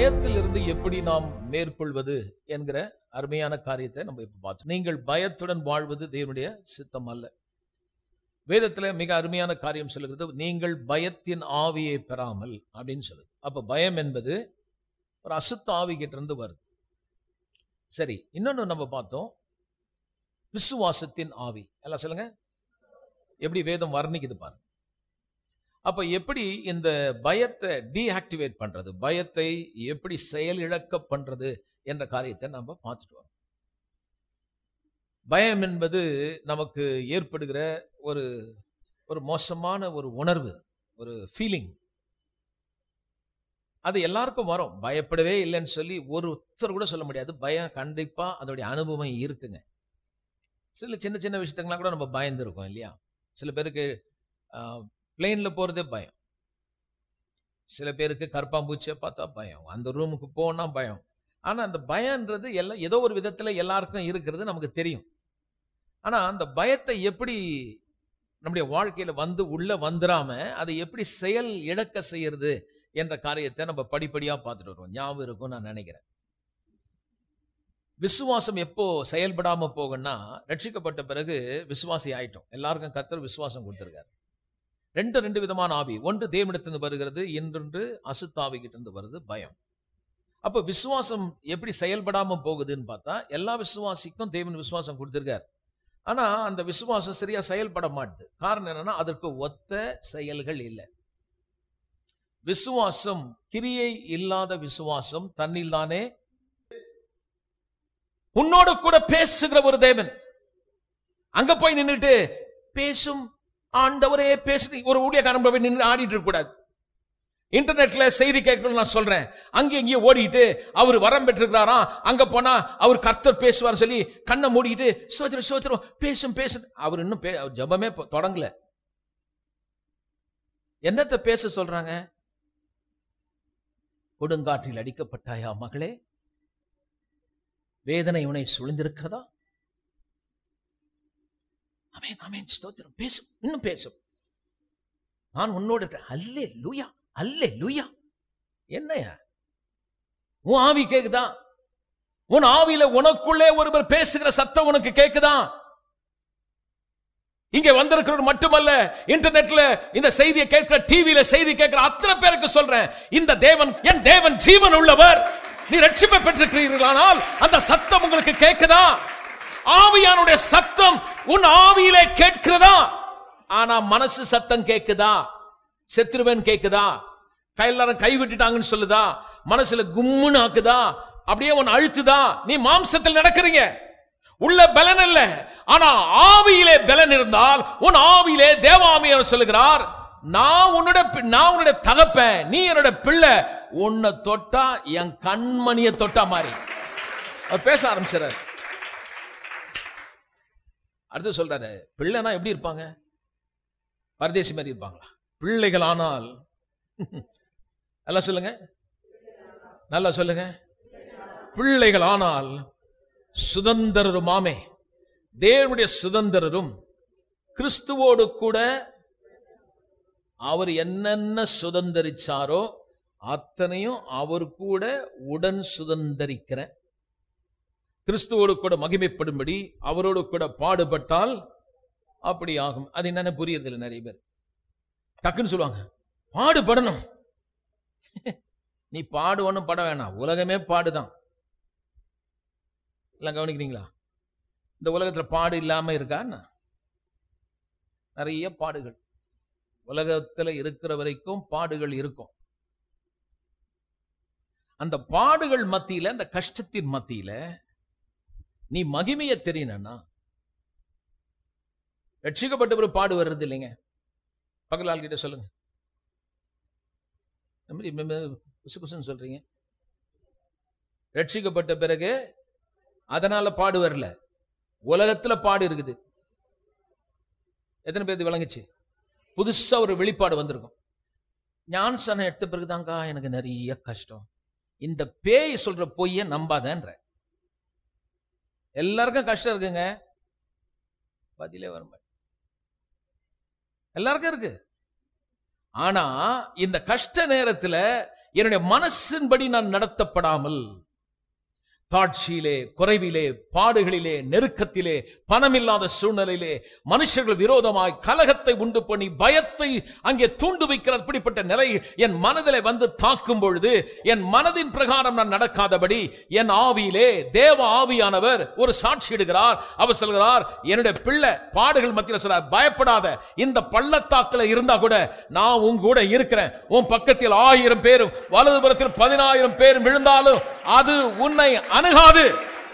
பயத்தில் இருந்து எப்படி நாம் மேற்கொள்வது என்கிற அருமையான காரியத்தை நம்ம இப்ப பார்த்தோம் நீங்கள் பயத்துடன் வாழ்வது தேவனுடைய சித்தம் அல்ல வேதத்துல மிக அருமையான காரியம் சொல்லுகிறது நீங்கள் பயத்தின் ஆவியை பெறாமல் அப்படின்னு சொல்லுது அப்ப பயம் என்பது ஒரு அசுத்த ஆவி கிட்ட இருந்து வருது சரி இன்னொன்னு நம்ம பார்த்தோம் விசுவாசத்தின் ஆவி எல்லாம் சொல்லுங்க எப்படி வேதம் வர்ணிக்குது பாருங்க அப்ப எப்படி இந்த பயத்தை டீஆக்டிவேட் பண்றது பயத்தை எப்படி செயலிழக்க பண்றது என்ற காரியத்தை நம்ம பார்த்துட்டு வரோம் பயம் என்பது நமக்கு ஏற்படுகிற ஒரு ஒரு மோசமான ஒரு உணர்வு ஒரு ஃபீலிங் அது எல்லாருக்கும் வரும் பயப்படவே இல்லைன்னு சொல்லி ஒருத்தர் கூட சொல்ல முடியாது பயம் கண்டிப்பா அதோடைய அனுபவம் இருக்குங்க சில சின்ன சின்ன விஷயத்துக்கெல்லாம் கூட நம்ம பயந்து இருக்கோம் இல்லையா சில பேருக்கு பிளெயின்ல போறதே பயம் சில பேருக்கு கற்பாம்பூச்சியை பார்த்தா பயம் அந்த ரூமுக்கு போனா பயம் ஆனா அந்த பயம்ன்றது எல்லாம் ஏதோ ஒரு விதத்துல எல்லாருக்கும் இருக்கிறது நமக்கு தெரியும் ஆனா அந்த பயத்தை எப்படி நம்முடைய வாழ்க்கையில வந்து உள்ள வந்துடாம அதை எப்படி செயல் இழக்க செய்யறது என்ற காரியத்தை நம்ம படிப்படியா பார்த்துட்டு வருவோம் ஞாபகம் இருக்கும் நான் நினைக்கிறேன் விசுவாசம் எப்போ செயல்படாம போகும்னா ரட்சிக்கப்பட்ட பிறகு விசுவாசி ஆயிட்டோம் எல்லாருக்கும் கத்தர் விசுவாசம் கொடுத்திருக்காரு ரெண்டு ரெண்டு விதமான ஆவி ஒன்று தேவனிடத்திலிருந்து வருகிறது இன்னொன்று அசுத்தாவி கிட்ட இருந்து வருது பயம் அப்ப விசுவாசம் எப்படி செயல்படாம போகுதுன்னு பார்த்தா எல்லா விசுவாசிக்கும் தேவன் விசுவாசம் கொடுத்திருக்காரு ஆனா அந்த விசுவாசம் சரியா செயல்பட மாட்டுது காரணம் என்னன்னா அதற்கு ஒத்த செயல்கள் இல்லை விசுவாசம் கிரியை இல்லாத விசுவாசம் தன்னில் தானே உன்னோடு கூட பேசுகிற ஒரு தேவன் அங்க போய் நின்னுட்டு பேசும் ஆண்டவரே பேசு ஒரு ஊழியக்காரன் போய் நின்று ஆடிட்டு இருக்க கூடாது இன்டர்நெட்ல செய்தி கேட்கணும் நான் சொல்றேன் அங்கே இங்கே ஓடிட்டு அவர் வரம் பெற்றிருக்கிறாராம் அங்க போனா அவர் கர்த்தர் பேசுவார் சொல்லி கண்ணை மூடிட்டு சோத்திரம் சோத்திரம் பேசும் பேசு அவர் இன்னும் பே- அவர் ஜெபமே ப- தொடங்கல என்னத்த பேச சொல்றாங்க கொடுங்காற்றில் அடிக்கப்பட்டாயா மகளே வேதனை உன்னை சுழிந்திருக்கிறதா அமேன் அமேன் ஸ்தோத்திரம் பேசும் இன்னும் பேசும் நான் உன்னோடு இருக்கிறேன். அல்லே லூயா அல்லே லூயா என்னையா உன் ஆவி கேக்குதா உன் ஆவியில உனக்குள்ளே ஒருவர் பேசுகிற சத்தம் உனக்கு கேக்குதா இங்க வந்திருக்கிறவர் மட்டுமல்ல இன்டர்நெட்ல இந்த செய்தியை கேட்கிற டிவியில செய்தி கேட்கிற அத்தனை பேருக்கு சொல்றேன் இந்த தேவன் என் தேவன் ஜீவன் உள்ளவர் நீ ரட்சிப்பை பெற்றிருக்கிறீர்களானால் அந்த சத்தம் உங்களுக்கு கேட்குதா ஆவியானுடைய சத்தம் உன் ஆவியிலே கேட்கிறதா ஆனா மனசு சத்தம் கேக்குதா செத்துருவேன் கேக்குதா கை எல்லாரும் கை விட்டுட்டாங்கன்னு சொல்லுதா மனசுல கும்முன்னு ஆக்குதா அப்படியே உன் அழுத்துதா நீ மாம்சத்தில் நடக்கிறீங்க உள்ள பலன் இல்ல ஆனா ஆவியிலே பலன் இருந்தால் உன் ஆவியிலே தேவாமியர் சொல்லுகிறார் நான் உன்னோட பி- நான் உன்னுடைய தகப்பேன் நீ என்னோட பிள்ளை உன்னை தொட்டா என் கண்மணியை தொட்டா மாதிரி அவர் பேச ஆரம்பிச்சாரு அடுத்து சொல்றாரு பிள்ளைனா எப்படி இருப்பாங்க பரதேசி மாதிரி இருப்பாங்களா பிள்ளைகள் ஆனால் நல்லா சொல்லுங்க நல்லா சொல்லுங்க பிள்ளைகள் ஆனால் சுதந்திரருமாமே தேவனுடைய சுதந்திரரும் கிறிஸ்துவோடு கூட அவர் என்னென்ன சுதந்திரிச்சாரோ அத்தனையும் அவர் கூட உடன் சுதந்திரிக்கிற கிறிஸ்துவோடு கூட மகிமைப்படும்படி அவரோடு கூட பாடுபட்டால் அப்படி ஆகும் அது என்னன்னு புரியறதில்லை நிறைய பேர் டக்குன்னு சொல்லுவாங்க பாடுபடணும் நீ பாடு ஒண்ணும் பட வேணாம் உலகமே பாடுதான் எல்லாம் கவனிக்கிறீங்களா இந்த உலகத்துல பாடு இல்லாம இருக்கா என்ன? நிறைய பாடுகள் உலகத்துல இருக்கிற வரைக்கும் பாடுகள் இருக்கும் அந்த பாடுகள் மத்தியில அந்த கஷ்டத்தின் மத்தியில நீ மகிமைய தெரியணும்னா ரட்சிக்கப்பட்ட ஒரு பாடு வர்றது இல்லைங்க பக்கத்து ஆள்கிட்ட சொல்லுங்க இந்த மாதிரி மெ- மெ- புசு புசுன்னு சொல்றீங்க ரட்சிக்கப்பட்ட பிறகு அதனால பாடு வரல உலகத்துல பாடு இருக்குது எத்தனை பேருக்கு விளங்குச்சு புதுசா ஒரு வெளிப்பாடு வந்திருக்கும் ஞானசானம் எடுத்த பிறகுதாங்கா எனக்கு நிறைய கஷ்டம் இந்த பேய் சொல்ற பொய்ய நம்பாதன்ற எல்லாருக்கும் கஷ்டம் இருக்குங்க பதிலே வர மாட்டேங்குது. எல்லாருக்கும் இருக்கு ஆனா இந்த கஷ்ட நேரத்துல என்னுடைய மனசின்படி நான் நடத்தப்படாமல் தாட்சியிலே குறைவிலே பாடுகளிலே நெருக்கத்திலே பணமில்லாத சூழ்நிலையிலே மனுஷர்கள் விரோதமாய் கலகத்தை உண்டு பண்ணி பயத்தை அங்கே தூண்டு வைக்கிற அப்படிப்பட்ட நிலை என் மனதிலே வந்து தாக்கும் பொழுது என் மனதின் பிரகாரம் நான் நடக்காதபடி என் ஆவியிலே தேவ ஆவியானவர் ஒரு சாட்சி இடுகிறார் அவர் சொல்கிறார் என்னுடைய பிள்ளை பாடுகள் மத்தியில் சொல்றார் பயப்படாத இந்த பள்ளத்தாக்குல இருந்தா கூட நான் உன் கூட இருக்கிறேன் உன் பக்கத்தில் ஆயிரம் பேரும் வலதுபுறத்தில் பதினாயிரம் பேரும் விழுந்தாலும் அது உன்னை அணுகாது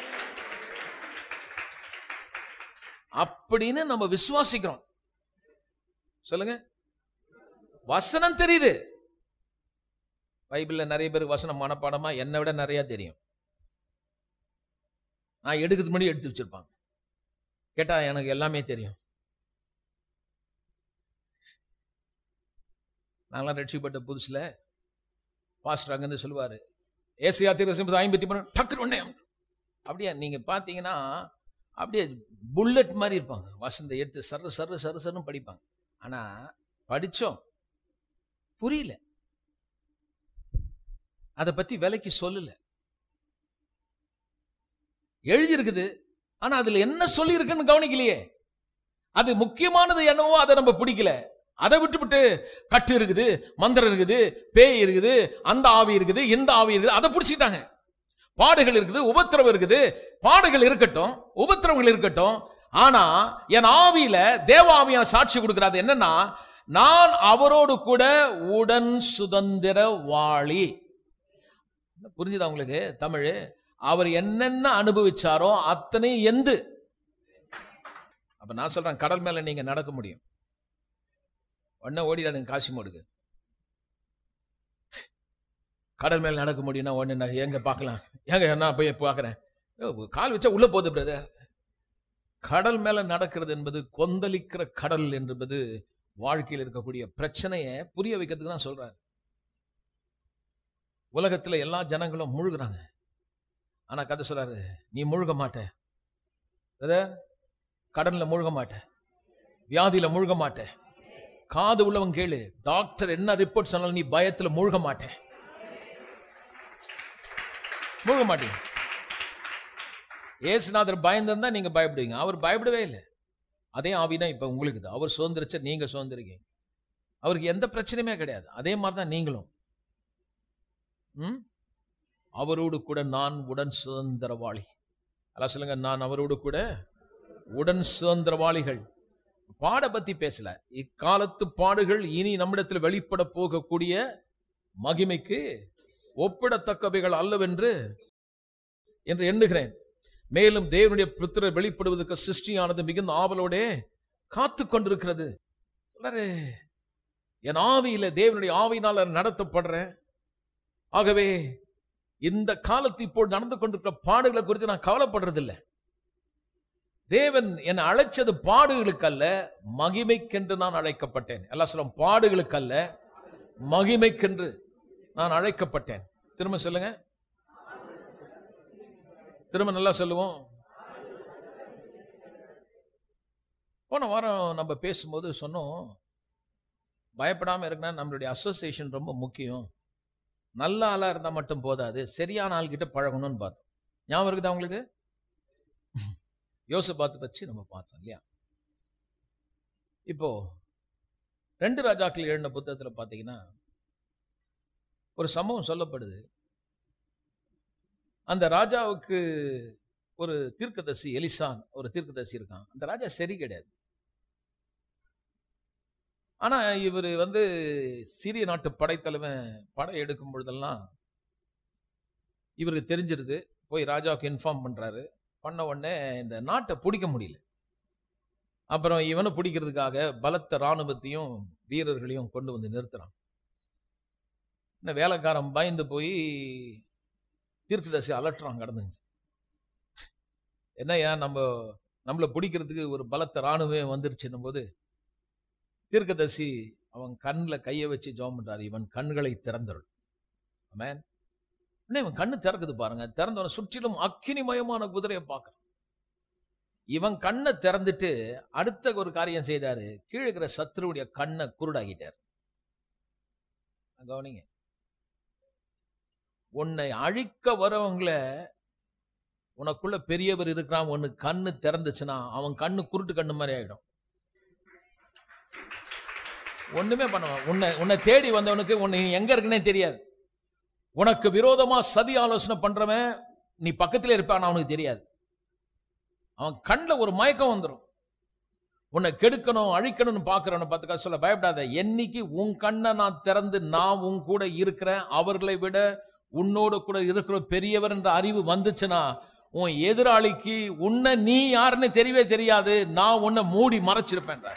அப்படின்னு நம்ம விசுவாசிக்கிறோம் சொல்லுங்க வசனம் தெரியுது பைபிள்ல நிறைய பேருக்கு வசனம் மனப்பாடமா என்னை விட நிறைய தெரியும் நான் எடுக்கிறது முன்னாடி எடுத்து வச்சிருப்பாங்க கேட்டா எனக்கு எல்லாமே தெரியும் நாங்களாம் ரட்சிப்பட்ட புதுசுல பாஸ்டர் அங்கிருந்து சொல்லுவாரு ஏசியா தீர்க்கதரிசி ஐம்பத்தி மூணு டக்குனு உடனே அப்படியே நீங்க பாத்தீங்கன்னா அப்படியே புல்லட் மாதிரி இருப்பாங்க வசந்த எடுத்து சர்ரு சர்ரு சர்ரு சர்னு படிப்பாங்க ஆனா படிச்சோம் புரியல அதை பத்தி விலைக்கு சொல்லல எழுதி இருக்குது ஆனா அதுல என்ன சொல்லி இருக்குன்னு கவனிக்கலையே அது முக்கியமானது என்னவோ அதை நம்ம பிடிக்கல அதை விட்டுவிட்டு கட்டு இருக்குது மந்திரம் இருக்குது பேய் இருக்குது அந்த ஆவி இருக்குது இந்த ஆவி இருக்குது அதை பிடிச்சிட்டாங்க பாடுகள் இருக்குது உபத்திரவம் இருக்குது பாடுகள் இருக்கட்டும் உபத்திரவங்கள் இருக்கட்டும் ஆனா என் ஆவியில தேவ ஆவியான சாட்சி கொடுக்கிறது என்னன்னா நான் அவரோடு கூட உடன் சுதந்திர வாளி புரிஞ்சுதா உங்களுக்கு தமிழ் அவர் என்னென்ன அனுபவிச்சாரோ அத்தனை எந்து அப்ப நான் சொல்றேன் கடல் மேல நீங்க நடக்க முடியும் உடனே ஓடிடாதுங்க காசிமோடுக்கு கடல் மேல நடக்க முடியும்னா உடனே நான் எங்க பார்க்கலாம் ஏங்க நான் போய் பார்க்கறேன் ஓ, கால் வச்சா உள்ள போகுது பிரதர் கடல் மேல நடக்கிறது என்பது கொந்தளிக்கிற கடல் என்பது வாழ்க்கையில் இருக்கக்கூடிய பிரச்சனையை புரிய வைக்கிறதுக்கு தான் சொல்றாரு உலகத்துல எல்லா ஜனங்களும் முழுகுறாங்க ஆனா கதை சொல்றாரு நீ முழுக மாட்ட பிரதர் கடல்ல முழுக மாட்ட வியாதியில முழுக மாட்ட காது உள்ளவன் கேளு டாக்டர் என்ன ரிப்போர்ட் சொன்னாலும் நீ பயத்துல முழுக மாட்ட முழுக மாட்டீங்க ஏசுநாதர் பயந்திருந்தா நீங்க பயப்படுவீங்க அவர் பயப்படவே இல்லை அதே ஆவிதான் இப்ப உங்களுக்கு இது. அவர் சுதந்திரிச்ச நீங்க சுதந்திரிக்கீங்க அவருக்கு எந்த பிரச்சனையுமே கிடையாது அதே மாதிரி தான் நீங்களும் ம்? அவரோடு கூட நான் உடன் சுதந்திரவாளி அதான் சொல்லுங்க நான் அவரோடு கூட உடன் சுதந்திரவாளிகள் பாட பத்தி பேசல இக்காலத்து பாடுகள் இனி நம்மிடத்தில் வெளிப்பட போகக்கூடிய மகிமைக்கு ஒப்பிடத்தக்கவைகள் அல்லவென்று என்று எண்ணுகிறேன் மேலும் தேவனுடைய புத்திரர் வெளிப்படுவதற்கு சிருஷ்டியானது மிகுந்த ஆவலோடே காத்து கொண்டிருக்கிறது சொல்றாரு, என் ஆவியில தேவனுடைய ஆவியினால் நான் நடத்தப்படுறேன் ஆகவே இந்த காலத்து இப்போ நடந்து கொண்டிருக்கிற பாடுகளை குறித்து நான் கவலைப்படுறதில்லை தேவன் என்னை அழைச்சது பாடுகளுக்கல்ல மகிமைக்கென்று நான் அழைக்கப்பட்டேன் எல்லாம் சொல்லும் பாடுகளுக்கல்ல மகிமைக்கென்று நான் அழைக்கப்பட்டேன் திரும்ப சொல்லுங்க திரும்ப நல்லா சொல்லுவோம் போன வாரம் நம்ம பேசும்போது சொன்னோம் பயப்படாம இருக்கணும் நம்மளுடைய அசோசியேஷன் ரொம்ப முக்கியம் நல்ல ஆளா இருந்தா மட்டும் போதாது சரியான ஆள்கிட்ட பழகணும்னு பார்த்தோம் ஞாபகம் இருக்குதா உங்களுக்கு யோசபாத்து வச்சு நம்ம பார்த்தோம் இல்லையா இப்போ ரெண்டு ராஜாக்கள் எழுதின புத்தகத்துல பாத்தீங்கன்னா ஒரு சம்பவம் சொல்லப்படுது அந்த ராஜாவுக்கு ஒரு தீர்க்கதரிசி எலிசான் ஒரு தீர்க்கதரிசி இருக்கான் அந்த ராஜா சரி கிடையாது ஆனா இவர் வந்து சிறிய நாட்டு படைத்தலைவன் படை எடுக்கும் பொழுதெல்லாம் இவருக்கு தெரிஞ்சிருது போய் ராஜாவுக்கு இன்ஃபார்ம் பண்றாரு பண்ண உடனே இந்த நாட்டை பிடிக்க முடியல அப்புறம் இவனை பிடிக்கிறதுக்காக பலத்த இராணுவத்தையும் வீரர்களையும் கொண்டு வந்து நிறுத்துறான் இந்த வேலைக்காரன் பயந்து போய் தீர்க்கதரிசி அலட்டுறான் கடந்து என்னய்யா நம்ம நம்மளை பிடிக்கிறதுக்கு ஒரு பலத்த இராணுவம் வந்துருச்சுன்னும் போது தீர்க்கதரிசி அவன் கண்ணில் கையை வச்சு ஜெபம் பண்றாரு இவன் கண்களை திறந்தருள் ஆமென் உடனே இவன் கண்ணு திறக்குது பாருங்க திறந்தவன சுற்றிலும் அக்கினிமயமான குதிரையை பார்க்கறான் இவன் கண்ணை திறந்துட்டு அடுத்த ஒரு காரியம் செய்தாரு கீழே இருக்கிற சத்ருவுடைய கண்ணை குருடாக்கிட்டார் கவனிங்க உன்னை அழிக்க வரவங்கள உனக்குள்ள பெரியவர் இருக்கிறான் உனக்கு கண்ணு திறந்துச்சுன்னா அவன் கண்ணு குருட்டு கண்ணு மாதிரி ஆயிடும் ஒண்ணுமே பண்ணுவான் உன்னை உன்னை தேடி வந்தவனுக்கு உன்னை நீ எங்க இருக்குன்னே தெரியாது உனக்கு விரோதமா சதி ஆலோசனை பண்றவன் நீ பக்கத்துல இருப்பான் அவனுக்கு தெரியாது அவன் கண்ணில் ஒரு மயக்கம் வந்துடும் உன்னை கெடுக்கணும் அழிக்கணும்னு பார்க்கறவனை பார்த்துக்க சொல்ல பயப்படாத என்னைக்கு உன் கண்ணை நான் திறந்து நான் உன் கூட இருக்கிறேன் அவர்களை விட உன்னோடு கூட இருக்கிற பெரியவர் என்ற அறிவு வந்துச்சுன்னா உன் எதிராளிக்கு உன்னை நீ யாருன்னு தெரியவே தெரியாது நான் உன்னை மூடி மறைச்சிருப்பேன்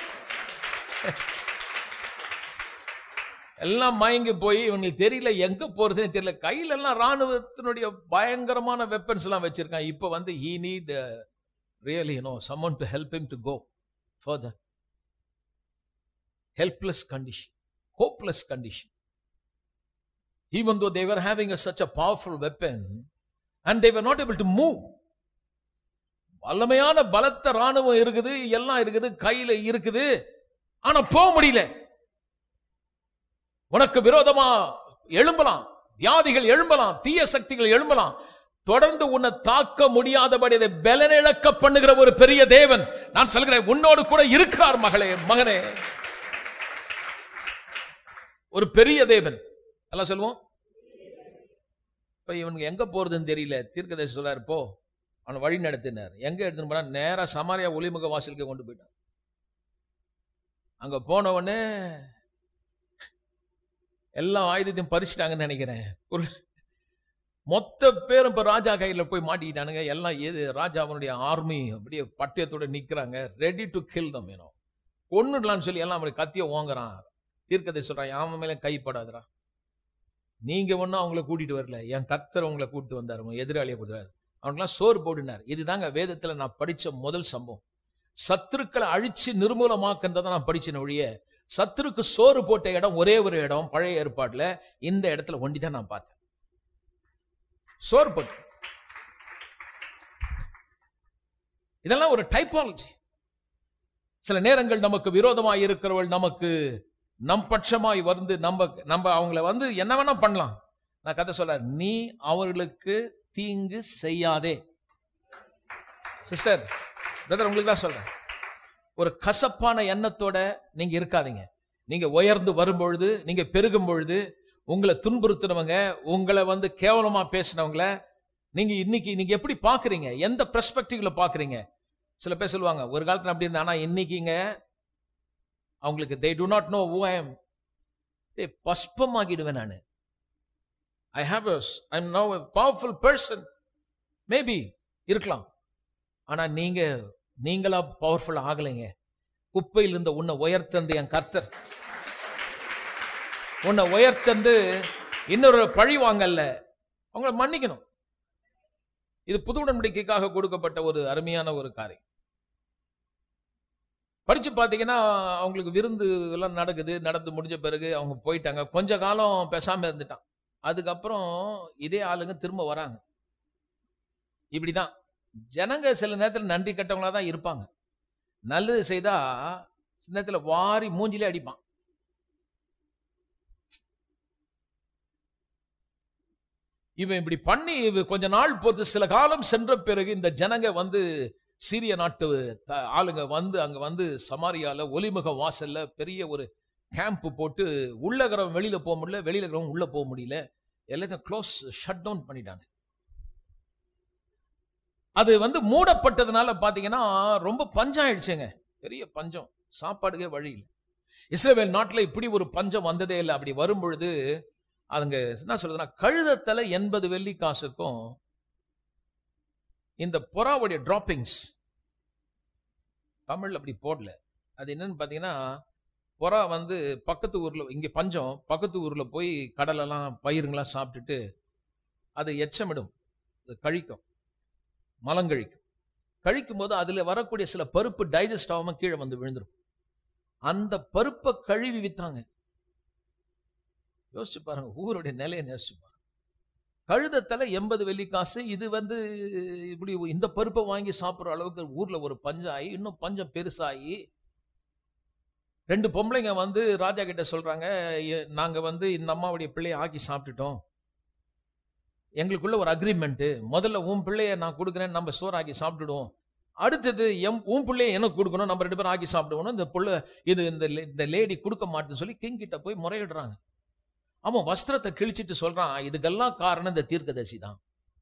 எல்லாம் மயங்கி போய் இவங்களுக்கு தெரியல எங்க போறதுன்னு தெரியல கையில எல்லாம் ராணுவத்தினுடைய பயங்கரமான வெப்பன்ஸ் எல்லாம் வச்சிருக்கான் இப்ப வந்து he need really no someone to help him to go further helpless condition hopeless condition even though they were having a, such a powerful weapon and they were not able to move வல்லமையான பலத்த ராணுவம் இருக்குது எல்லாம் இருக்குது கையில இருக்குது ஆனா போக முடியல உனக்கு விரோதமா எழும்பலாம் வியாதிகள் எழும்பலாம் தீய சக்திகள் எழும்பலாம் தொடர்ந்து உன்னை தாக்க முடியாதபடி அதை பலனிழக்க பண்ணுகிற ஒரு பெரிய தேவன் நான் சொல்கிறேன் உன்னோடு கூட இருக்கிறார் மகளே மகனே ஒரு பெரிய தேவன் எல்லாம் சொல்லுவோம் இப்ப இவனுக்கு எங்க போறதுன்னு தெரியல தீர்க்கதரிசி சொல்றாரு போ அவன் வழி நடத்தினார் எங்க எடுத்துன்னு போனா நேரா சமாரியா ஒளிமுக வாசலுக்கு கொண்டு போயிட்டான் அங்க போன உடனே எல்லா ஆயுதத்தையும் பறிச்சிட்டாங்கன்னு நினைக்கிறேன் ஒரு மொத்த பேரும் இப்ப ராஜா கையில போய் மாட்டிக்கிட்டானுங்க எல்லாம் எது ராஜாவனுடைய ஆர்மி அப்படியே பட்டயத்தோட நிக்கிறாங்க ரெடி டு கில் தம் வேணும் ஒண்ணுடலாம்னு சொல்லி எல்லாம் அப்படி கத்திய ஓங்குறான் தீர்க்கதை சொல்றான் யாம மேல கைப்படாதுடா நீங்க ஒன்றும் அவங்கள கூட்டிட்டு வரல என் கத்தர் உங்களை கூட்டிட்டு வந்தாரு உங்க எதிராளியை கொடுத்தாரு அவனுக்குலாம் சோறு போடுனார் இதுதாங்க வேதத்துல நான் படிச்ச முதல் சம்பவம் சத்துருக்களை அழிச்சு நிர்மூலமாக்குன்றதை நான் படிச்சேன் ஒழிய சத்துருக்கு சோறு போட்ட இடம் ஒரே ஒரு இடம் பழைய ஏற்பாடுல இந்த இடத்துல ஒண்டி தான் நான் பார்த்தேன் சோறு போட்டு இதெல்லாம் ஒரு டைப்பாலஜி சில நேரங்கள் நமக்கு விரோதமாய் இருக்கிறவள் நமக்கு நம் பட்சமாய் வந்து நம்ம நம்ம அவங்கள வந்து என்ன வேணா பண்ணலாம் நான் கதை சொல்ல நீ அவர்களுக்கு தீங்கு செய்யாதே சிஸ்டர் பிரதர் உங்களுக்கு தான் சொல்றேன் ஒரு கசப்பான எண்ணத்தோட நீங்க இருக்காதீங்க நீங்க உயர்ந்து வரும்பொழுது நீங்க பெருகும் பொழுது உங்களை துன்புறுத்தினவங்க உங்களை வந்து கேவலமா பேசினவங்கள நீங்க இன்னைக்கு நீங்க எப்படி பாக்குறீங்க எந்த பெர்ஸ்பெக்டிவ்ல பாக்குறீங்க சில பேர் சொல்லுவாங்க ஒரு காலத்துல அப்படி இருந்தா ஆனா இன்னைக்குங்க அவங்களுக்கு they do not know who I am டே பஸ்பமாகிடுவேன் நான் I have I am no powerful person maybe இருக்கலாம் ஆனா நீங்க நீங்களா பவர்ஃபுல் ஆகலைங்க குப்பையில் இருந்த உன்னை உயர்த்தந்து என் கர்த்தர் உன்னை உயர்த்தந்து இன்னொரு பழி வாங்கல்ல அவங்கள மன்னிக்கணும் இது புது உடன்படிக்கைக்காக கொடுக்கப்பட்ட ஒரு அருமையான ஒரு காரியம் படிச்சு பார்த்தீங்கன்னா அவங்களுக்கு விருந்து எல்லாம் நடக்குது நடந்து முடிஞ்ச பிறகு அவங்க போயிட்டாங்க கொஞ்ச காலம் பேசாம இருந்துட்டான் அதுக்கப்புறம் இதே ஆளுங்க திரும்ப வராங்க இப்படிதான் ஜனங்க சில நேரத்தில் நன்றி கட்டவங்களா தான் இருப்பாங்க நல்லது செய்தா சில நேரத்தில் வாரி மூஞ்சிலே அடிப்பான் இவன் இப்படி பண்ணி இவ கொஞ்ச நாள் பொறுத்து சில காலம் சென்ற பிறகு இந்த ஜனங்க வந்து சீரிய நாட்டு த- ஆளுங்க வந்து அங்க வந்து சமாரியால ஒலிமுக வாசல்ல பெரிய ஒரு கேம்ப் போட்டு உள்ள இருக்கிறவன் வெளியில போக முடியல வெளியில இருக்கிறவன் உள்ள போக முடியல எல்லாத்தையும் க்ளோஸ் ஷட் டவுன் பண்ணிட்டாங்க அது வந்து மூடப்பட்டதுனால பாத்தீங்கன்னா ரொம்ப பஞ்சம் ஆயிடுச்சுங்க பெரிய பஞ்சம் சாப்பாடுக்கே வழி இல்லை இஸ்ரேல் நாட்டுல இப்படி ஒரு பஞ்சம் வந்ததே இல்லை அப்படி வரும் பொழுது அதுங்க என்ன சொல்றதுன்னா கழுதத்தலை எண்பது வெள்ளி காசுக்கும் இந்த புறாவுடைய டிராப்பிங்ஸ் தமிழ்ல அப்படி போடல அது என்னன்னு பாத்தீங்கன்னா புறா வந்து பக்கத்து ஊர்ல இங்க பஞ்சம் பக்கத்து ஊர்ல போய் கடலெல்லாம் பயிருங்கெல்லாம் சாப்பிட்டுட்டு அது எச்சமிடும் அது கழிக்கும் மலங்கழிக்கும் கழிக்கும் போது அதுல வரக்கூடிய சில பருப்பு டைஜஸ்ட் ஆகாம கீழே வந்து விழுந்துரும் அந்த பருப்பை கழுவி வித்தாங்க யோசிச்சு பாருங்க ஊருடைய நிலையை யோசிச்சு பாருங்க கழுதத்தலை எண்பது வெள்ளி காசு இது வந்து இப்படி இந்த பருப்பை வாங்கி சாப்பிடுற அளவுக்கு ஊர்ல ஒரு பஞ்சாயி இன்னும் பஞ்சம் பெருசாகி ரெண்டு பொம்பளைங்க வந்து ராஜா கிட்ட சொல்றாங்க "எ- நாங்க வந்து இந்த அம்மாவுடைய பிள்ளையை ஆக்கி சாப்பிட்டுட்டோம் எங்களுக்குள்ள ஒரு அக்ரிமெண்ட் முதல்ல உன் பிள்ளைய நான் கொடுக்குறேன் நம்ம சோறு ஆக்கி சாப்பிட்டுடுவோம் அடுத்தது எம் உன் பிள்ளைய எனக்கு கொடுக்கணும் நம்ம ரெண்டு பேரும் ஆக்கி சாப்பிடுவோம் இந்த புள்ள இது இந்த லே- இந்த லேடி கொடுக்க மாட்டேன்னு சொல்லி கிங் கிட்ட போய் முறையிடுறாங்க அவன் வஸ்திரத்தை கிழிச்சிட்டு சொல்றான் இதுக்கெல்லாம் காரணம் இந்த தீர்க்கதரிசி தான்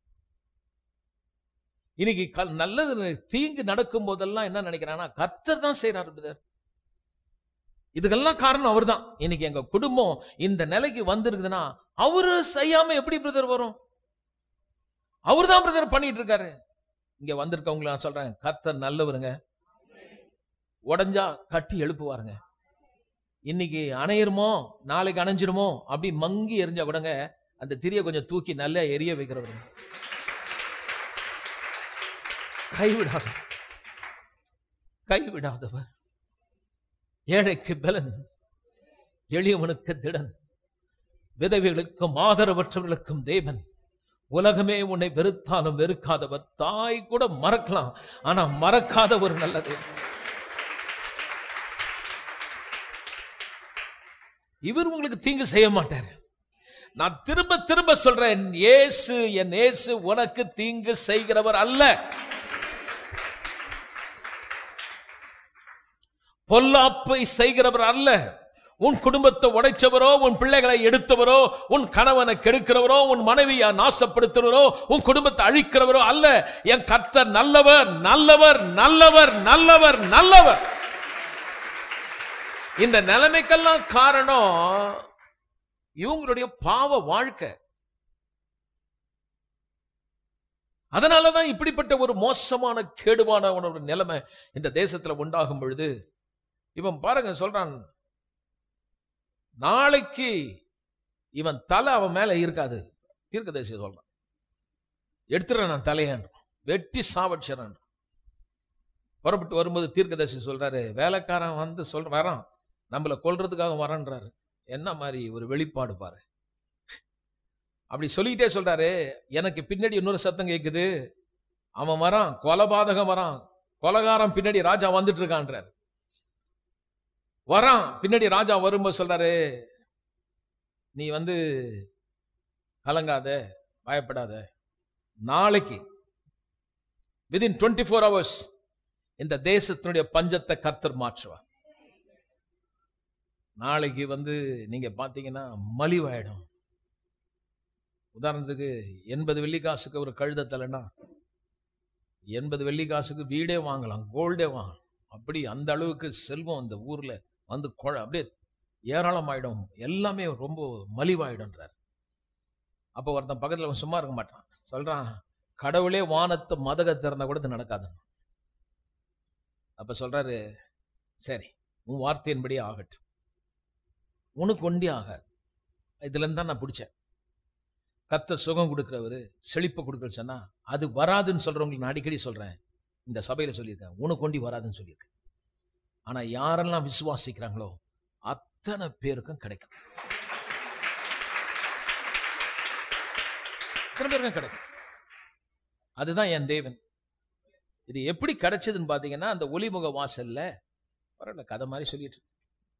இன்னைக்கு கல்- நல்லது தீங்கு நடக்கும் போதெல்லாம் என்ன நினைக்கிறான்னா கர்த்தர் தான் செய்யறாரு பிரதர் இதுக்கெல்லாம் காரணம் அவர்தான் இன்னைக்கு எங்க குடும்பம் இந்த நிலைக்கு வந்திருக்குதுன்னா அவரு செய்யாம எப்படி பிரதர் வரும் அவர்தான் பிரதர் பண்ணிட்டு இருக்காரு இங்க வந்திருக்கவங்களை நான் சொல்றேன் கர்த்தர் நல்லவருங்க உடைஞ்சா கட்டி எழுப்புவாருங்க இன்னைக்கு அணையிருமோ நாளைக்கு அணைஞ்சிருமோ அப்படி மங்கி எரிஞ்சா கூடங்க அந்த திரியை கொஞ்சம் தூக்கி நல்லா எரிய வைக்கிறவருங்க கைவிடாத கைவிடாதவர் ஏழைக்கு பலன் எளியவனுக்கு திடன் விதவைகளுக்கும் ஆதரவற்றவர்களுக்கும் தேவன் உலகமே உன்னை வெறுத்தாலும் வெறுக்காதவர் தாய் கூட மறக்கலாம் ஆனா மறக்காத ஒரு நல்ல தேவன் இவர் உங்களுக்கு தீங்கு செய்ய மாட்டார் நான் திரும்ப திரும்ப சொல்றேன் இயேசு என் இயேசு உனக்கு தீங்கு செய்கிறவர் அல்ல பொல்லாப்பை செய்கிறவர் அல்ல உன் குடும்பத்தை உடைச்சவரோ உன் பிள்ளைகளை எடுத்தவரோ உன் கணவனை கெடுக்கிறவரோ உன் மனைவியை நாசப்படுத்துறவரோ உன் குடும்பத்தை அழிக்கிறவரோ அல்ல என் கர்த்தர் நல்லவர் நல்லவர் நல்லவர் நல்லவர் நல்லவர் இந்த நிலைமைக்கெல்லாம் காரணம் இவங்களுடைய பாவ வாழ்க்கை அதனாலதான் இப்படிப்பட்ட ஒரு மோசமான கேடுவான ஒரு நிலைமை இந்த தேசத்துல உண்டாகும் பொழுது இவன் பாருங்க சொல்றான் நாளைக்கு இவன் தலை அவன் மேல இருக்காது தீர்க்கதரிசி சொல்றான் எடுத்துறேன் நான் தலையான் வெட்டி சாவடிச்சிடறான் புறப்பட்டு வரும்போது தீர்க்கதரிசி சொல்றாரு வேலைக்காரன் வந்து சொல்ற வரான் நம்மள கொல்றதுக்காக வரன்றாரு என்ன மாதிரி ஒரு வெளிப்பாடு பாரு அப்படி சொல்லிக்கிட்டே சொல்றாரு எனக்கு பின்னாடி இன்னொரு சத்தம் கேக்குது அவன் வரான் கொலபாதகம் வரான் கொலகாரம் பின்னாடி ராஜா வந்துட்டு இருக்கான்றார் வரான் பின்னாடி ராஜா வரும்போது சொல்றாரு நீ வந்து கலங்காத பயப்படாத நாளைக்கு விதின் டுவெண்ட்டி ஃபோர் ஹவர்ஸ் இந்த தேசத்தினுடைய பஞ்சத்தை கர்த்தர் மாற்றுவார் நாளைக்கு வந்து நீங்க பாத்தீங்கன்னா மலிவாயிடும் உதாரணத்துக்கு எண்பது வெள்ளிக்காசுக்கு ஒரு கழுத தலைனா எண்பது வெள்ளிக்காசுக்கு வீடே வாங்கலாம் கோல்டே வாங்கலாம் அப்படி அந்த அளவுக்கு செல்வம் இந்த ஊர்ல வந்து கொழ அப்படியே ஏராளமாயிடும் எல்லாமே ரொம்ப மலிவாயிடும்ன்றார் அப்போ ஒருத்தன் பக்கத்துல அவன் சும்மா இருக்க மாட்டான் சொல்றான் கடவுளே வானத்தை மதக திறந்தா கூட இது நடக்காது அப்ப சொல்றாரு சரி உன் வார்த்தையின்படி ஆகட்டும் உனக்கு ஒண்டி ஆகாது இதுல இருந்து தான் நான் பிடிச்சேன் கத்த சுகம் கொடுக்கிறவரு செழிப்பை கொடுக்குற சொன்னா அது வராதுன்னு சொல்றவங்களுக்கு நான் அடிக்கடி சொல்றேன் இந்த சபையில சொல்லியிருக்கேன் உனக்கு ஒண்டி வராதுன்னு சொல்லியிருக்கேன் ஆனா யாரெல்லாம் விசுவாசிக்கிறாங்களோ அத்தனை பேருக்கும் கிடைக்கும் அத்தனை பேருக்கும் கிடைக்கும் அதுதான் என் தேவன் இது எப்படி கிடைச்சதுன்னு பாத்தீங்கன்னா அந்த ஒளிமுக வாசல்ல பரவாயில்ல கதை மாதிரி சொல்லிட்டு இருக்கு.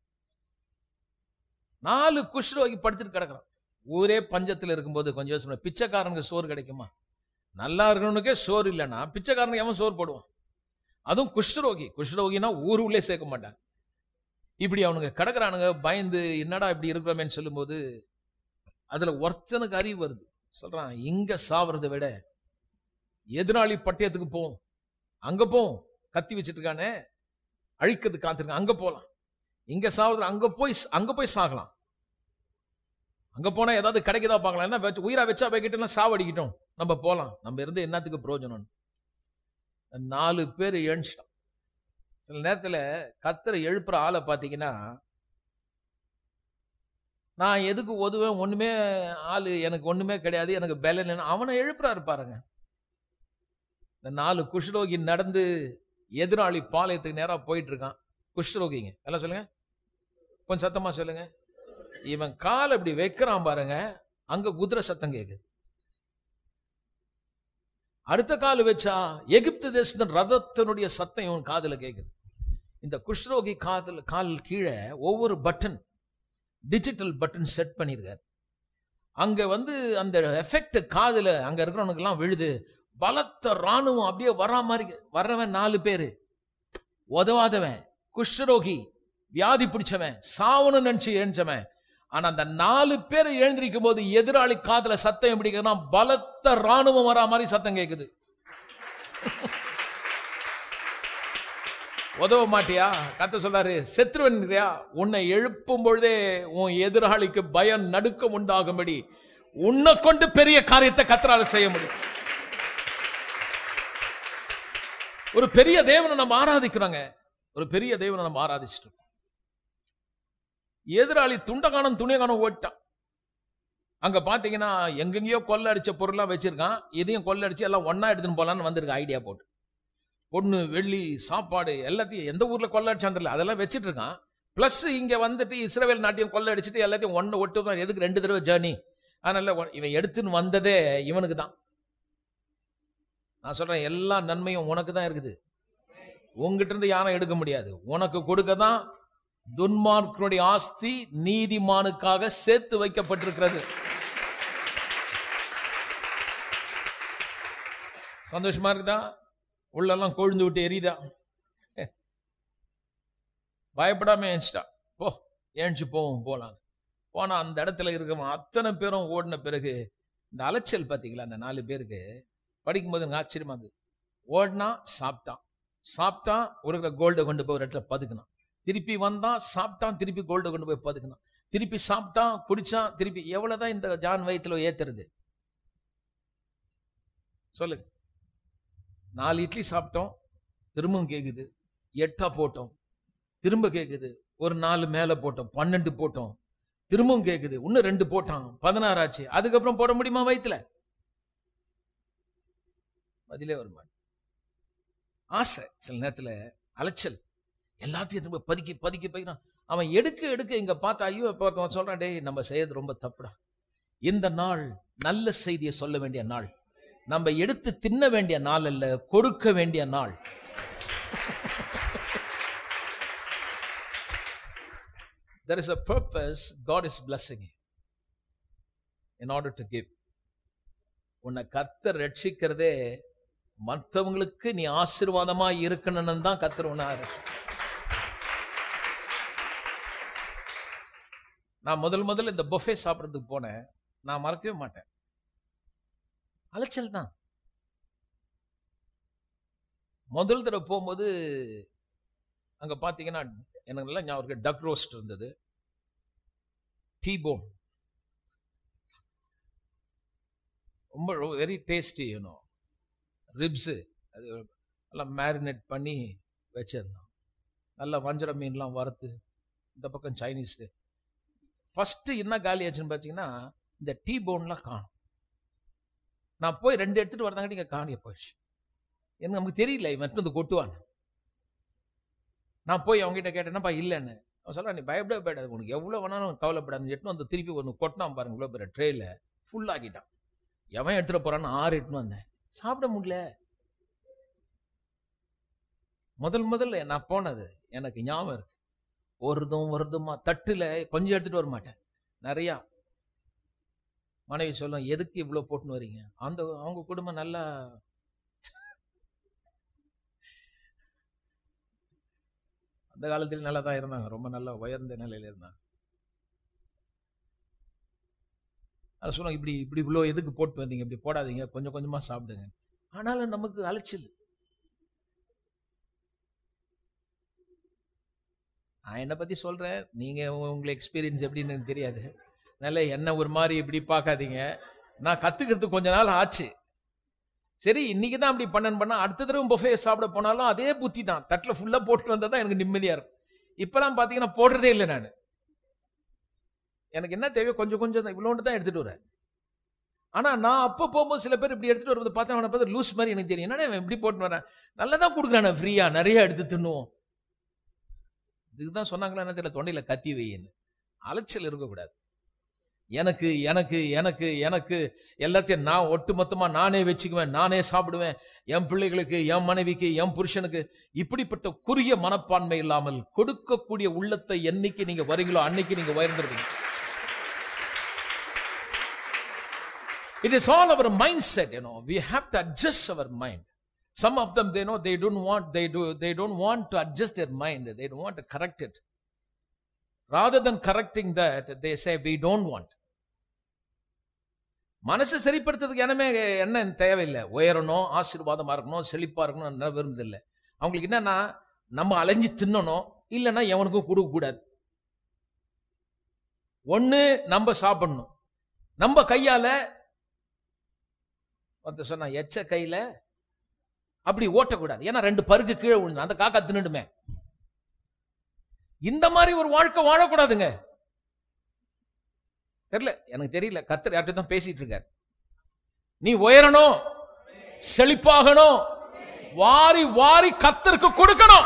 நாலு குஷ்ரோகி படுத்துட்டு கிடக்குறான் ஊரே பஞ்சத்துல இருக்கும்போது கொஞ்சம் யோசனை பண்ணு. பிச்சைக்காரனுக்கு சோறு கிடைக்குமா நல்லா இருக்கணுக்கே சோறு இல்லைன்னா பிச்சைக்காரனுக்கு எவன் சோறு போடுவான் அதுவும் குஷ்ரோகி குஷ்ரோகினா ஊர் உள்ளே சேர்க்க மாட்டாங்க இப்படி அவனுங்க கிடக்குறானுங்க பயந்து என்னடா இப்படி இருக்கிறோமேன்னு சொல்லும்போது அதுல ஒருத்தனுக்கு அறிவு வருது சொல்றான் இங்க சாவறதை விட எதிராளி பட்டயத்துக்கு போவோம் அங்க போவோம் கத்தி வச்சிட்டு இருக்கானே அழிக்கிறது காத்திருக்கான் அங்க போலாம் இங்க சாவது அங்க போய் அங்க போய் சாகலாம் அங்க போனா ஏதாவது கிடைக்குதா பார்க்கலாம் என்ன வச்சு உயிரா வச்சா வைக்கிட்டோம்னா சாவடிக்கிட்டோம் நம்ம போலாம் நம்ம இருந்து என்னத்துக்கு பிரயோஜனம் நாலு பேர் எழுந்துட்டான் சில நேரத்துல கத்தரை எழுப்புற ஆளை பாத்தீங்கன்னா நான் எதுக்கு ஒதுவேன் ஒண்ணுமே ஆளு எனக்கு ஒண்ணுமே கிடையாது எனக்கு பலன் அவனை எழுப்புறாரு பாருங்க இந்த நாலு குஷ்ரோகி நடந்து எதிராளி பாளையத்துக்கு நேரா போயிட்டு இருக்கான் குஷ்ரோகிங்க எல்லாம் சொல்லுங்க கொஞ்சம் சத்தமா சொல்லுங்க இவன் கால் அப்படி வைக்கிறான் பாருங்க அங்க குதிரை சத்தம் கேக்குது அடுத்த கால் வச்சா எகிப்து தேசத்தின் ரதத்தினுடைய சத்தம் இவன் காதுல கேக்குது இந்த குஷ்ரோகி காதல் கால் கீழே ஒவ்வொரு பட்டன் டிஜிட்டல் பட்டன் செட் பண்ணியிருக்காரு அங்க வந்து அந்த எஃபெக்ட் காதுல அங்க இருக்கிறவனுக்கு எல்லாம் விழுது பலத்த ராணுவம் அப்படியே வரா மாதிரி வர்றவன் நாலு பேரு உதவாதவன் குஷ்டரோகி வியாதி பிடிச்சவன் சாவணும் நினைச்சு எழுந்தவன் ஆனா அந்த நாலு பேர் எழுந்திருக்கும் போது எதிராளி காதுல சத்தம் எப்படி கேக்குதுன்னா பலத்த ராணுவம் வரா மாதிரி சத்தம் கேக்குது உதவ மாட்டியா கத்த சொல்றாரு செத்துருவன்றியா உன்னை எழுப்பும் பொழுதே உன் எதிராளிக்கு பயம் நடுக்கம் உண்டாகும்படி உன்னை கொண்டு பெரிய காரியத்தை கத்தரால செய்ய முடியும் ஒரு பெரிய தேவனை நம்ம ஆராதிக்கிறோங்க ஒரு பெரிய தேவனை நம்ம ஆராதிச்சிட்டோம் எதிராளி துண்டகானம் துணியகானம் ஓட்டான் அங்க பாத்தீங்கன்னா எங்கெங்கயோ கொள்ள அடிச்ச பொருள்லாம் வச்சிருக்கான் இதையும் கொள்ள அடிச்சு எல்லாம் ஒண்ணா எடுத்துன்னு போலான்னு வந்திருக்கு ஐடியா போட்டு பொண்ணு வெள்ளி சாப்பாடு எல்லாத்தையும் எந்த ஊர்ல கொள்ள அடிச்சான் தெரியல அதெல்லாம் வச்சிட்டு இருக்கான் பிளஸ் இங்க வந்துட்டு இஸ்ரேல் நாட்டையும் கொள்ள அடிச்சுட்டு எல்லாத்தையும் ஒன்னு ஒட்டு எதுக்கு ரெண்டு தடவை ஜேர்னி அதனால ஒ- இவன் எடுத்துன்னு வந்ததே இவனுக்கு தான் நான் சொல்றேன் எல்லா நன்மையும் உனக்கு தான் இருக்குது உங்ககிட்ட இருந்து யாரும் எடுக்க முடியாது உனக்கு கொடுக்க தான் துன்மார்க்கனுடைய ஆஸ்தி நீதிமானுக்காக சேர்த்து வைக்கப்பட்டிருக்கிறது சந்தோஷமா இருக்குதா உள்ளெல்லாம் கொழுந்து விட்டு எரியுதா பயப்படாம ஏஞ்சிட்டா போ ஏஞ்சி போவோம் போலாம் போனா அந்த இடத்துல இருக்கவன் அத்தனை பேரும் ஓடின பிறகு இந்த அலைச்சல் பாத்தீங்களா அந்த நாலு பேருக்கு படிக்கும்போது எனக்கு ஆச்சரியமா இருந்தது ஓடினா சாப்பிட்டான் சாப்பிட்டான் ஒரு கிலோ கோல்டை கொண்டு போய் ஒரு இடத்துல பதுக்கினான் திருப்பி வந்தான் சாப்பிட்டான் திருப்பி கோல்டை கொண்டு போய் பதுக்கினான் திருப்பி சாப்பிட்டான் குடிச்சான் திருப்பி எவ்வளவுதான் இந்த ஜான் வயித்துல ஏத்துறது சொல்லுங்க நாலு இட்லி சாப்பிட்டோம் திரும்பவும் கேக்குது எட்டா போட்டோம் திரும்ப கேக்குது ஒரு நாலு மேல போட்டோம் பன்னெண்டு போட்டோம் திரும்பவும் கேக்குது இன்னும் ரெண்டு போட்டான் பதினாறு ஆச்சு அதுக்கப்புறம் போட முடியுமா வயித்துல பதிலே வர மாட்டேன் ஆசை சில நேரத்துல அலைச்சல் எல்லாத்தையும் திரும்ப பதுக்கி பதுக்கி பதுக்கினான் அவன் எடுக்க எடுக்க இங்க பார்த்தா ஐயோ இப்ப ஒருத்தவன் சொல்றான் டேய் நம்ம செய்யறது ரொம்ப தப்புடா இந்த நாள் நல்ல செய்தியை சொல்ல வேண்டிய நாள் நம்ம எடுத்து தின்ன வேண்டிய நாள் அல்ல கொடுக்க வேண்டிய நாள் there is a purpose God is blessing you in order to give உன்னை கர்த்தர் ரட்சிக்கிறதே மற்றவங்களுக்கு நீ ஆசீர்வாதமா இருக்கணும்னு தான் கர்த்தர் உன்னை ஆரட்சி- நான் முதல் முதல்ல இந்த புஃபே சாப்பிட்றதுக்கு போனேன் நான் மறக்கவே மாட்டேன் அலைச்சல் தான் முதல் தடவை போகும்போது அங்க பாத்தீங்கன்னா எனக்கு நல்லா ஞாபகம் இருக்கு டக் ரோஸ்ட் இருந்தது டீ போன் ரொம்ப வெரி டேஸ்டி யூனோ ரிப்ஸு அது நல்லா மேரினேட் பண்ணி வச்சிருந்தான் நல்லா வஞ்சர மீன்லாம் வறுத்து இந்த பக்கம் சைனீஸ் ஃபர்ஸ்ட் என்ன காலி ஆச்சுன்னு பார்த்தீங்கன்னா இந்த டீ போன்லாம் காணும் நான் போய் ரெண்டு எடுத்துட்டு வரதாங்க இங்கே காணிய போயிடுச்சு எனக்கு நமக்கு தெரியல இவன் எடுத்துட்டு வந்து கொட்டுவான் நான் போய் அவங்ககிட்ட கேட்டேன்னப்பா இல்லைன்னு அவன் சொல்றான் நீ பயப்படவே பயப்படாது உனக்கு எவ்வளோ வேணாலும் கவலைப்படாது எட்டுன்னு வந்து திருப்பி ஒன்று கொட்டினான் பாருங்க இவ்வளோ பெரிய ட்ரேல ஃபுல் ஆக்கிட்டான் எவன் எடுத்துட்டு போறான்னு ஆறு எட்டுன்னு வந்தேன் சாப்பிட முடியல முதல் முதல்ல நான் போனது எனக்கு ஞாபகம் இருக்கு ஒருதும் ஒருதுமா தட்டுல கொஞ்சம் எடுத்துட்டு வர மாட்டேன் நிறையா மனைவி சொல்லும் எதுக்கு இவ்வளவு போட்டுன்னு வரீங்க அந்த அவங்க குடும்பம் நல்லா அந்த காலத்துல நல்லா தான் இருந்தாங்க ரொம்ப நல்லா உயர்ந்த நிலையில இருந்தாங்க அது சொல்லுவாங்க இப்படி இப்படி இவ்வளோ எதுக்கு போட்டு வந்தீங்க இப்படி போடாதீங்க கொஞ்சம் கொஞ்சமா சாப்பிடுங்க ஆனாலும் நமக்கு அலைச்சல் நான் என்னை பத்தி சொல்றேன் நீங்க உங்களை எக்ஸ்பீரியன்ஸ் எப்படின்னு எனக்கு தெரியாது அதனால என்ன ஒரு மாதிரி இப்படி பார்க்காதீங்க நான் கத்துக்கிறதுக்கு கொஞ்ச நாள் ஆச்சு சரி இன்னைக்கு தான் அப்படி பண்ணன் பண்ணா அடுத்த தடவை புஃபே சாப்பிட போனாலும் அதே புத்தி தான் தட்டில் ஃபுல்லா போட்டு வந்தா தான் எனக்கு நிம்மதியா இருக்கும் இப்பெல்லாம் பாத்தீங்கன்னா போடுறதே இல்லை நான் எனக்கு என்ன தேவையோ கொஞ்சம் கொஞ்சம் தான் இவ்வளோண்டு தான் எடுத்துட்டு வரேன் ஆனா நான் அப்போ போகும்போது சில பேர் இப்படி எடுத்துட்டு வரும்போது பார்த்தா அவனை பார்த்து லூஸ் மாதிரி எனக்கு தெரியும் என்னடா இவன் இப்படி போட்டு வரேன் நல்லா தான் கொடுக்குறானே ஃப்ரீயா நிறைய எடுத்து தின்னுவோம் இதுக்கு தான் சொன்னாங்களா என்ன தெரியல தொண்டையில கத்தி வையின்னு அலைச்சல் இருக்கக்கூடாது எனக்கு எனக்கு எனக்கு எனக்கு எல்லாத்தையும் நான் ஒட்டு மொத்தமா நானே வச்சுக்குவேன் நானே சாப்பிடுவேன் என் பிள்ளைகளுக்கு என் மனைவிக்கு என் புருஷனுக்கு இப்படிப்பட்ட குறுகிய மனப்பான்மை இல்லாமல் கொடுக்கக்கூடிய உள்ளத்தை என்னைக்கு நீங்க வரீங்களோ அன்னைக்கு நீங்க உயர்ந்துருவீங்க It is all our mindset, you know. We have to adjust our mind. Some of them, they know they don't want, they do, they don't want to adjust their mind. They don't want to correct it. Rather than correcting that, they say, we don't want. மனசு சரிப்படுத்துறதுக்கு என்னமே என்ன தேவையில்லை உயரணும் ஆசீர்வாதமா இருக்கணும் செழிப்பா இருக்கணும் என்ன விரும்புதில்லை அவங்களுக்கு என்னன்னா நம்ம அலைஞ்சு தின்னணும் இல்லைன்னா எவனுக்கும் கொடுக்க கூடாது ஒண்ணு நம்ம சாப்பிடணும் நம்ம கையால ஒருத்தர் சொன்னா எச்ச கையில அப்படி ஓட்டக்கூடாது ஏன்னா ரெண்டு பருக்கு கீழே விழுந்து அந்த காக்கா தின்னுடுமே இந்த மாதிரி ஒரு வாழ்க்கை வாழக்கூடாதுங்க தெரியல எனக்கு தெரியல கர்த்தர் யார்கிட்ட தான் பேசிட்டு இருக்காரு நீ உயரணும் செழிப்பாகணும் வாரி வாரி கர்த்தருக்கு கொடுக்கணும்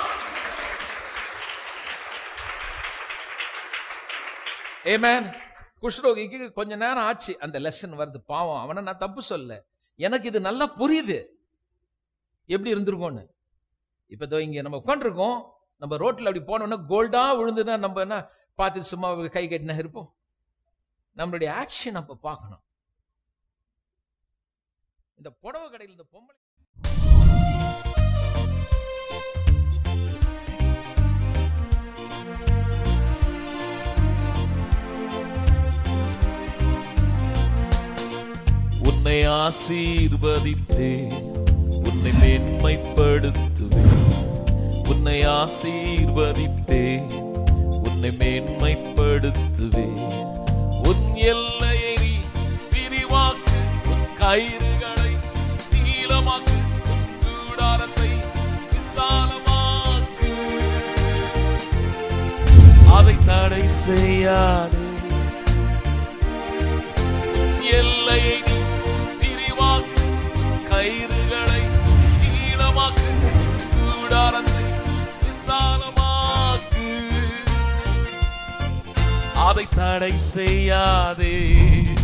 ஏமேன் குஷ்ரோகிக்கு கொஞ்ச நேரம் ஆச்சு அந்த லெசன் வருது பாவம் அவனை நான் தப்பு சொல்ல எனக்கு இது நல்லா புரியுது எப்படி இருந்திருக்கும்னு இப்ப இதோ இங்க நம்ம உட்காந்துருக்கோம் நம்ம ரோட்ல அப்படி போனோம்னா கோல்டா விழுந்துன்னா நம்ம என்ன பார்த்து சும்மா கை கட்டினா இருப்போம் நம்மளுடைய ஆக்ஷன் அப்ப பார்க்கணும் இந்த புடவை கடையில் இந்த பொம்பளை உன்னை ஆசீர்வதித்தேன் உன்னை மேன்மைப்படுத்துவேன் உன்னை ஆசீர்வதித்தேன் உன்னை மேன்மைப்படுத்துவேன் உன் எல்லையை நீ விரிவாக்கு உன் கயிறுகளை நீளமாக்கு உன் கூடாரத்தை விசாலமாக்கு அதை தடை செய்யாதே எல்லையை நீ விரிவாக்கு கயிறுகளை நீளமாக்கு கூடாரத்தை விசாலமாக்கு அதை தடை செய்யாதே